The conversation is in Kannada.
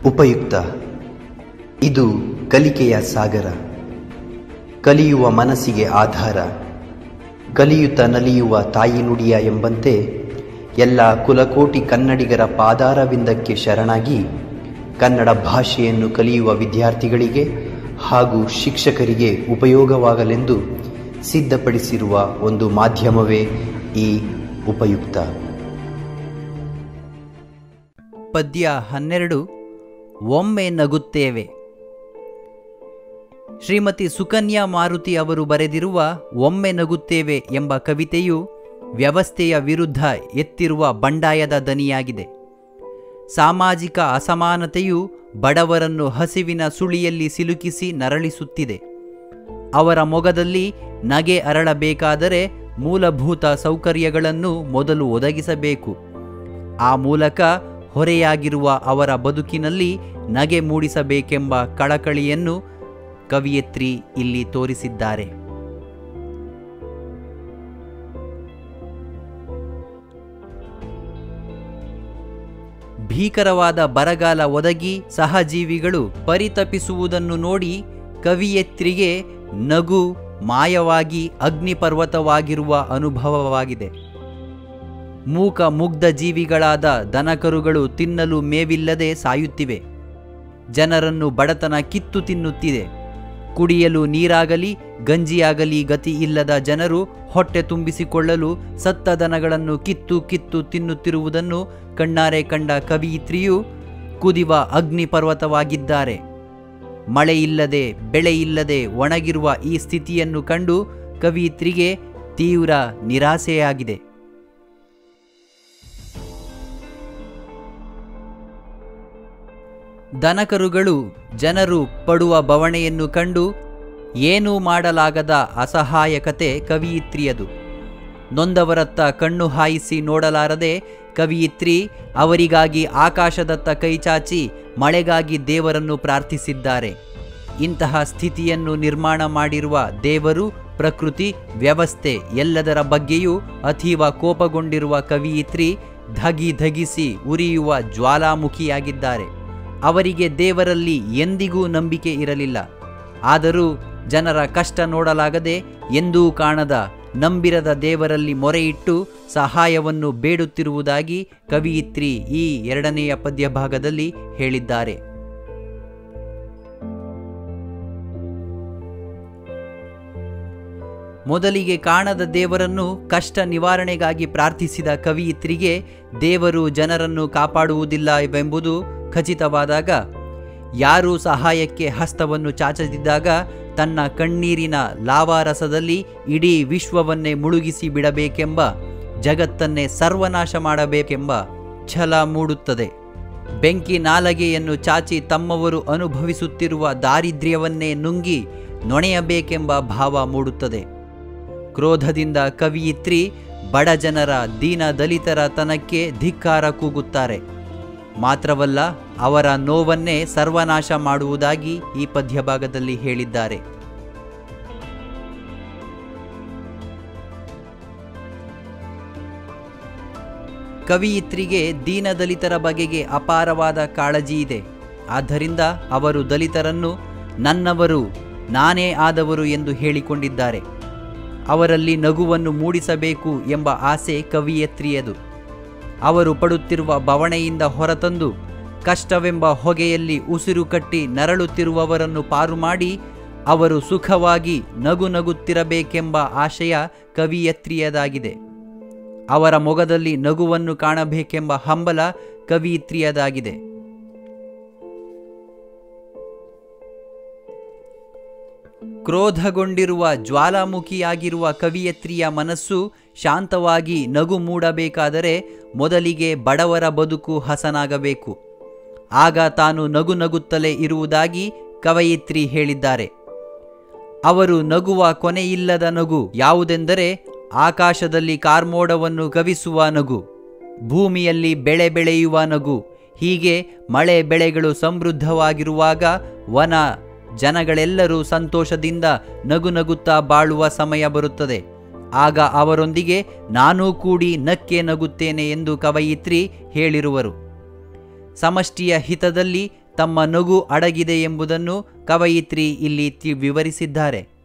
ಉಪಯುಕ್ತ ಇದು ಕಲಿಕೆಯ ಸಾಗರ ಕಲಿಯುವ ಮನಸ್ಸಿಗೆ ಆಧಾರ ಕಲಿಯುತ್ತ ನಲಿಯುವ ತಾಯಿ ನುಡಿಯ ಎಂಬಂತೆ ಎಲ್ಲ ಕುಲಕೋಟಿ ಕನ್ನಡಿಗರ ಪಾದಾರವಿಂದಕ್ಕೆ ಶರಣಾಗಿ ಕನ್ನಡ ಭಾಷೆಯನ್ನು ಕಲಿಯುವ ವಿದ್ಯಾರ್ಥಿಗಳಿಗೆ ಹಾಗೂ ಶಿಕ್ಷಕರಿಗೆ ಉಪಯೋಗವಾಗಲೆಂದು ಸಿದ್ಧಪಡಿಸಿರುವ ಒಂದು ಮಾಧ್ಯಮವೇ ಈ ಉಪಯುಕ್ತ ಪದ್ಯ ಹನ್ನೆರಡು ಒಮ್ಮೆ ನಗುತ್ತೇವೆ ಶ್ರೀಮತಿ ಸುಕನ್ಯಾ ಮಾರುತಿ ಅವರು ಬರೆದಿರುವ ಒಮ್ಮೆ ನಗುತ್ತೇವೆ ಎಂಬ ಕವಿತೆಯು ವ್ಯವಸ್ಥೆಯ ವಿರುದ್ಧ ಎತ್ತಿರುವ ಬಂಡಾಯದ ದನಿಯಾಗಿದೆ ಸಾಮಾಜಿಕ ಅಸಮಾನತೆಯು ಬಡವರನ್ನು ಹಸಿವಿನ ಸುಳಿಯಲ್ಲಿ ಸಿಲುಕಿಸಿ ನರಳಿಸುತ್ತಿದೆ ಅವರ ಮೊಗದಲ್ಲಿ ನಗೆ ಅರಳಬೇಕಾದರೆ ಮೂಲಭೂತ ಸೌಕರ್ಯಗಳನ್ನು ಮೊದಲು ಒದಗಿಸಬೇಕು ಆ ಮೂಲಕ ಹೊರೆಯಾಗಿರುವ ಅವರ ಬದುಕಿನಲ್ಲಿ ನಗೆ ಮೂಡಿಸಬೇಕೆಂಬ ಕಳಕಳಿಯನ್ನು ಕವಿಯತ್ರಿ ಇಲ್ಲಿ ತೋರಿಸಿದ್ದಾರೆ ಭೀಕರವಾದ ಬರಗಾಲ ಒದಗಿ ಸಹಜೀವಿಗಳು ಪರಿತಪಿಸುವುದನ್ನು ನೋಡಿ ಕವಿಯತ್ರಿಗೆ ನಗು ಮಾಯವಾಗಿ ಅಗ್ನಿಪರ್ವತವಾಗಿರುವ ಅನುಭವವಾಗಿದೆ ಮೂಕ ಮುಗ್ಧ ಜೀವಿಗಳಾದ ದನಕರುಗಳು ತಿನ್ನಲು ಮೇವಿಲ್ಲದೆ ಸಾಯುತ್ತಿವೆ ಜನರನ್ನು ಬಡತನ ಕಿತ್ತು ತಿನ್ನುತ್ತಿದೆ ಕುಡಿಯಲು ನೀರಾಗಲಿ ಗಂಜಿಯಾಗಲಿ ಗತಿ ಇಲ್ಲದ ಜನರು ಹೊಟ್ಟೆ ತುಂಬಿಸಿಕೊಳ್ಳಲು ಸತ್ತ ದನಗಳನ್ನು ಕಿತ್ತು ಕಿತ್ತು ತಿನ್ನುತ್ತಿರುವುದನ್ನು ಕಣ್ಣಾರೆ ಕಂಡ ಕವಿಯಿತ್ರಿಯು ಕುದಿವ ಅಗ್ನಿ ಪರ್ವತವಾಗಿದ್ದಾರೆ ಮಳೆಯಿಲ್ಲದೆ ಬೆಳೆಯಿಲ್ಲದೆ ಒಣಗಿರುವ ಈ ಸ್ಥಿತಿಯನ್ನು ಕಂಡು ಕವಿಯಿತ್ರಿಗೆ ತೀವ್ರ ನಿರಾಸೆಯಾಗಿದೆ ದನಕರುಗಳು ಜನರು ಪಡುವ ಬವಣೆಯನ್ನು ಕಂಡು ಏನೂ ಮಾಡಲಾಗದ ಅಸಹಾಯಕತೆ ಕವಿಯಿತ್ರಿಯದು ನೊಂದವರತ್ತ ಕಣ್ಣು ಹಾಯಿಸಿ ನೋಡಲಾರದೆ ಕವಿಯಿತ್ರಿ ಅವರಿಗಾಗಿ ಆಕಾಶದತ್ತ ಕೈಚಾಚಿ ಮಳೆಗಾಗಿ ದೇವರನ್ನು ಪ್ರಾರ್ಥಿಸಿದ್ದಾರೆ ಇಂತಹ ಸ್ಥಿತಿಯನ್ನು ನಿರ್ಮಾಣ ಮಾಡಿರುವ ದೇವರು ಪ್ರಕೃತಿ ವ್ಯವಸ್ಥೆ ಎಲ್ಲದರ ಬಗ್ಗೆಯೂ ಅತೀವ ಕೋಪಗೊಂಡಿರುವ ಕವಿಯಿತ್ರಿ ಧಗಿ ಧಗಿಸಿ ಉರಿಯುವ ಜ್ವಾಲಾಮುಖಿಯಾಗಿದ್ದಾರೆ ಅವರಿಗೆ ದೇವರಲ್ಲಿ ಎಂದಿಗೂ ನಂಬಿಕೆ ಇರಲಿಲ್ಲ ಆದರೂ ಜನರ ಕಷ್ಟ ನೋಡಲಾಗದೆ ಎಂದೂ ಕಾಣದ ನಂಬಿರದ ದೇವರಲ್ಲಿ ಮೊರೆಯಿಟ್ಟು ಸಹಾಯವನ್ನು ಬೇಡುತ್ತಿರುವುದಾಗಿ ಕವಿಯಿತ್ರಿ ಈ ಎರಡನೆಯ ಪದ್ಯ ಭಾಗದಲ್ಲಿ ಹೇಳಿದ್ದಾರೆ ಮೊದಲಿಗೆ ಕಾಣದ ದೇವರನ್ನು ಕಷ್ಟ ನಿವಾರಣೆಗಾಗಿ ಪ್ರಾರ್ಥಿಸಿದ ಕವಿಯಿತ್ರಿಗೆ ದೇವರು ಜನರನ್ನು ಕಾಪಾಡುವುದಿಲ್ಲವೆಂಬುದು ಖಚಿತವಾದಾಗ ಯಾರೂ ಸಹಾಯಕ್ಕೆ ಹಸ್ತವನ್ನು ಚಾಚದಿದ್ದಾಗ ತನ್ನ ಕಣ್ಣೀರಿನ ಲಾವಾರಸದಲ್ಲಿ ಇಡೀ ವಿಶ್ವವನ್ನೇ ಮುಳುಗಿಸಿ ಬಿಡಬೇಕೆಂಬ ಜಗತ್ತನ್ನೇ ಸರ್ವನಾಶ ಮಾಡಬೇಕೆಂಬ ಛಲ ಮೂಡುತ್ತದೆ ಬೆಂಕಿ ನಾಲಗೆಯನ್ನು ಚಾಚಿ ತಮ್ಮವರು ಅನುಭವಿಸುತ್ತಿರುವ ದಾರಿದ್ರ್ಯವನ್ನೇ ನುಂಗಿ ನೊಣೆಯಬೇಕೆಂಬ ಭಾವ ಮೂಡುತ್ತದೆ ಕ್ರೋಧದಿಂದ ಕವಿಯಿತ್ರಿ ಬಡ ಜನರ ದೀನ ದಲಿತರ ತನಕ್ಕೆ ಧಿಕ್ಕಾರ ಕೂಗುತ್ತಾರೆ ಮಾತ್ರವಲ್ಲ ಅವರ ನೋವನ್ನೇ ಸರ್ವನಾಶ ಮಾಡುವುದಾಗಿ ಈ ಪದ್ಯಭಾಗದಲ್ಲಿ ಹೇಳಿದ್ದಾರೆ ಕವಿಯಿತ್ರಿಗೆ ದೀನದಲಿತರ ಬಗೆಗೆ ಅಪಾರವಾದ ಕಾಳಜಿ ಇದೆ ಆದ್ದರಿಂದ ಅವರು ದಲಿತರನ್ನು ನನ್ನವರು ನಾನೇ ಆದವರು ಎಂದು ಹೇಳಿಕೊಂಡಿದ್ದಾರೆ ಅವರಲ್ಲಿ ನಗುವನ್ನು ಮೂಡಿಸಬೇಕು ಎಂಬ ಆಸೆ ಕವಿಯತ್ರಿಯದು ಅವರು ಪಡುತ್ತಿರುವ ಬವಣೆಯಿಂದ ಹೊರತಂದು ಕಷ್ಟವೆಂಬ ಹೊಗೆಯಲ್ಲಿ ಉಸಿರು ಕಟ್ಟಿ ನರಳುತ್ತಿರುವವರನ್ನು ಪಾರು ಮಾಡಿ ಅವರು ಸುಖವಾಗಿ ನಗು ನಗುತ್ತಿರಬೇಕೆಂಬ ಆಶಯ ಕವಿಯತ್ರಿಯದಾಗಿದೆ ಅವರ ಮೊಗದಲ್ಲಿ ನಗುವನ್ನು ಕಾಣಬೇಕೆಂಬ ಹಂಬಲ ಕವಿಯಿತ್ರಿಯದಾಗಿದೆ ಕ್ರೋಧಗೊಂಡಿರುವ ಜ್ವಾಲಾಮುಖಿಯಾಗಿರುವ ಕವಿಯತ್ರಿಯ ಮನಸ್ಸು ಶಾಂತವಾಗಿ ನಗು ಮೂಡಬೇಕಾದರೆ ಮೊದಲಿಗೆ ಬಡವರ ಬದುಕು ಹಸನಾಗಬೇಕು ಆಗ ತಾನು ನಗು ನಗುತ್ತಲೇ ಇರುವುದಾಗಿ ಕವಯಿತ್ರಿ ಹೇಳಿದ್ದಾರೆ ಅವರು ನಗುವ ಕೊನೆಯಿಲ್ಲದ ನಗು ಯಾವುದೆಂದರೆ ಆಕಾಶದಲ್ಲಿ ಕಾರ್ಮೋಡವನ್ನು ಕವಿಸುವ ನಗು ಭೂಮಿಯಲ್ಲಿ ಬೆಳೆ ಬೆಳೆಯುವ ನಗು ಹೀಗೆ ಮಳೆ ಬೆಳೆಗಳು ಸಮೃದ್ಧವಾಗಿರುವಾಗ ವನ ಜನಗಳೆಲ್ಲರೂ ಸಂತೋಷದಿಂದ ನಗು ನಗುತ್ತಾ ಬಾಳುವ ಸಮಯ ಬರುತ್ತದೆ ಆಗ ಅವರೊಂದಿಗೆ ನಾನೂ ಕೂಡಿ ನಕ್ಕೆ ನಗುತ್ತೇನೆ ಎಂದು ಕವಯಿತ್ರಿ ಹೇಳಿರುವರು ಸಮಷ್ಟಿಯ ಹಿತದಲ್ಲಿ ತಮ್ಮ ನಗು ಅಡಗಿದೆ ಎಂಬುದನ್ನು ಕವಯಿತ್ರಿ ಇಲ್ಲಿ ತಿ ವಿವರಿಸಿದ್ದಾರೆ